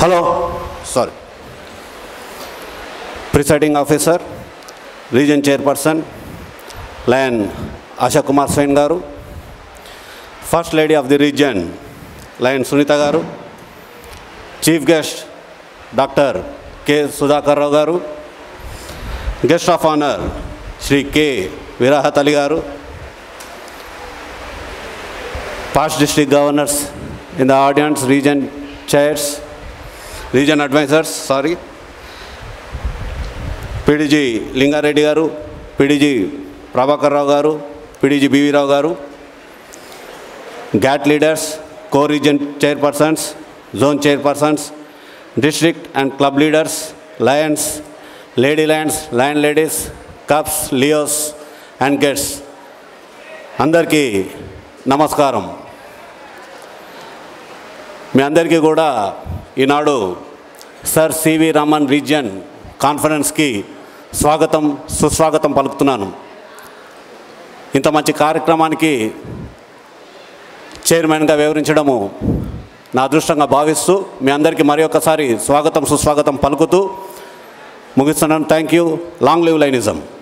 Hello sorry presiding officer region chairperson lion Asha Kumar Swain గారు first lady of the region lion Sunita గారు chief guest doctor K Sudhakar Rao గారు guest of honour Shri K Virahat Ali గారు past district governors in the audience, region chairs, region advisors, sorry. పిడిజి Lingareddy గారు పిడిజి ప్రభాకర్ రావు గారు పిడిజి BV Rao గారు GAT leaders co region chairpersons zone chairpersons district and club leaders lions lady lions lion ladies cubs Leos and guests అందరికీ నమస్కారం మీ అందరికీ కూడా ఈనాడు sir CV Raman region కాన్ఫరెన్స్కి స్వాగతం సుస్వాగతం పలుకుతున్నాను ఇంత మంచి కార్యక్రమానికి చైర్మన్గా వివరించడము నా అదృష్టంగా భావిస్తూ మీ అందరికీ మరి ఒకసారి స్వాగతం సుస్వాగతం పలుకుతూ ముగిస్తున్నాను థ్యాంక్ యూ లాంగ్ లివ్ లైనిజం